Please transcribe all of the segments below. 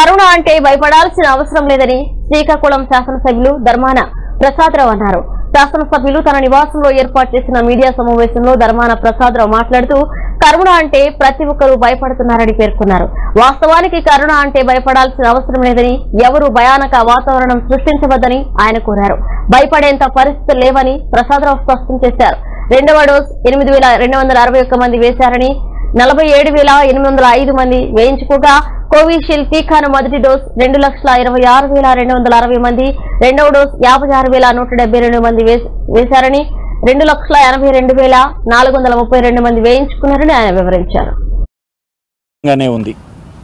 corona అంటే భయపడాల్సిన అవసరం లేదని శ్రీకాకుళం శాసనసభ్యులు ధర్మాన ప్రసాదరావు అన్నారు శాసనసభ్యులు తన నివాసంలో ఏర్పాటు చేసిన మీడియా సమావేశంలో ధర్మాన ప్రసాదరావు మాట్లాడుతూ కరోనా అంటే ప్రతి ఒక్కరూ భయపడుతున్నారని పేర్కొన్నారు వాస్తవానికి కరోనా అంటే భయపడాల్సిన అవసరం లేదని ఎవరు భయానక వాతావరణం సృష్టించవద్దని ఆయన కోరారు భయపడేంత పరిస్థితులు లేవని ప్రసాదరావు స్పష్టం చేశారు రెండవ డోస్ ఎనిమిది వేల రెండు వందల అరవై ఒక్క మంది వేశారని నలభై ఏడు వేల ఎనిమిది వందల ఐదు మంది వేయించుకోగా కోవిషీల్డ్ టీకాను మొదటి డోస్ రెండు లక్షల ఇరవై ఆరు వేల రెండు వందల అరవై మంది రెండవ డోస్ యాభై ఆరు వేల నూట డెబ్బై రెండు మంది వేస్- వేశారని రెండు లక్షల ఎనభై రెండు వేల నాలుగు వందల ముప్పై రెండు మంది వేయించుకున్నారని ఆయన వివరించారు గానే ఉంది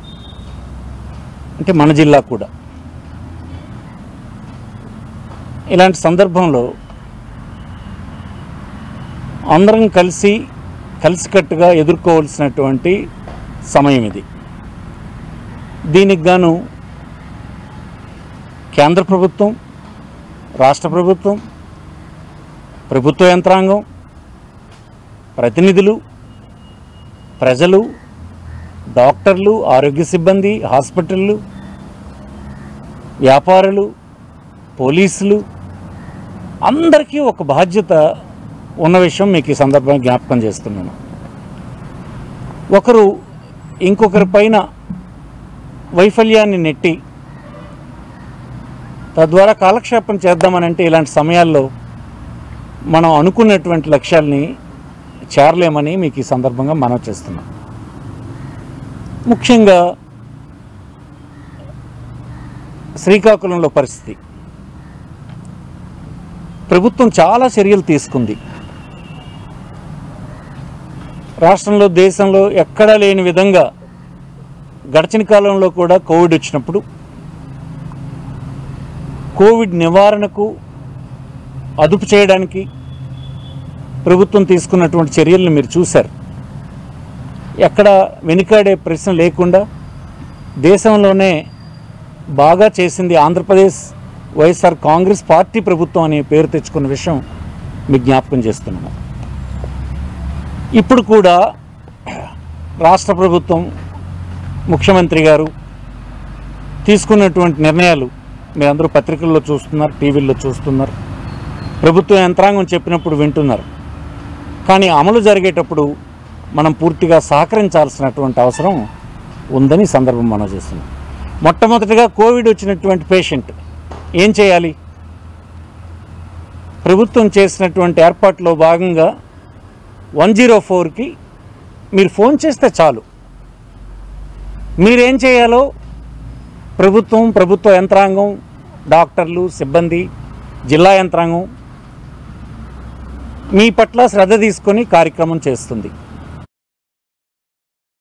అంటే మన జిల్లా కూడా ఇలాంటి సందర్భంలో అందరం కలిసి కలిసికట్టుగా ఎదుర్కోవాల్సినటువంటి సమయం ఇది దీనికి గాను కేంద్ర ప్రభుత్వం రాష్ట్ర ప్రభుత్వం ప్రభుత్వ యంత్రాంగం ప్రతినిధులు ప్రజలు డాక్టర్లు ఆరోగ్య సిబ్బంది హాస్పిటళ్ళు వ్యాపారులు పోలీసులు అందరికీ ఒక బాధ్యత ఉన్న విషయం మీకు ఈ సందర్భంగా జ్ఞాపకం చేస్తున్నాను ఒకరు ఇంకొకరి పైన వైఫల్యాన్ని నెట్టి తద్వారా కాలక్షేపం చేద్దామనంటే ఇలాంటి సమయాల్లో మనం అనుకున్నటువంటి లక్ష్యాల్ని చేరలేమని మీకు ఈ సందర్భంగా మనం చేస్తున్నాం ముఖ్యంగా శ్రీకాకుళంలో పరిస్థితి ప్రభుత్వం చాలా చర్యలు తీసుకుంది రాష్ట్రంలో దేశంలో ఎక్కడా లేని విధంగా గడిచిన కాలంలో కూడా కోవిడ్ వచ్చినప్పుడు కోవిడ్ నివారణకు అదుపు చేయడానికి ప్రభుత్వం తీసుకున్నటువంటి చర్యలను మీరు చూశారు ఎక్కడ వెనుకాడే ప్రశ్న లేకుండా దేశంలోనే బాగా చేసింది ఆంధ్రప్రదేశ్ వైఎస్ఆర్ కాంగ్రెస్ పార్టీ ప్రభుత్వం అనే పేరు తెచ్చుకున్న విషయం మీకు జ్ఞాపకం చేస్తున్నాము ఇప్పుడు కూడా రాష్ట్ర ప్రభుత్వం ముఖ్యమంత్రి గారు తీసుకున్నటువంటి నిర్ణయాలు మీరందరూ పత్రికల్లో చూస్తున్నారు టీవీల్లో చూస్తున్నారు ప్రభుత్వ యంత్రాంగం చెప్పినప్పుడు వింటున్నారు కానీ అమలు జరిగేటప్పుడు మనం పూర్తిగా సహకరించాల్సినటువంటి అవసరం ఉందని ఈ సందర్భం మనం చేస్తున్నాం మొట్టమొదటిగా కోవిడ్ వచ్చినటువంటి పేషెంట్ ఏం చేయాలి ప్రభుత్వం చేసినటువంటి ఏర్పాట్లో భాగంగా వన్ జీరో ఫోర్కి మీరు ఫోన్ చేస్తే చాలు మీరేం చేయాలో ప్రభుత్వం ప్రభుత్వ యంత్రాంగం డాక్టర్లు సిబ్బంది జిల్లా యంత్రాంగం మీ పట్ల శ్రద్ధ తీసుకొని కార్యక్రమం చేస్తుంది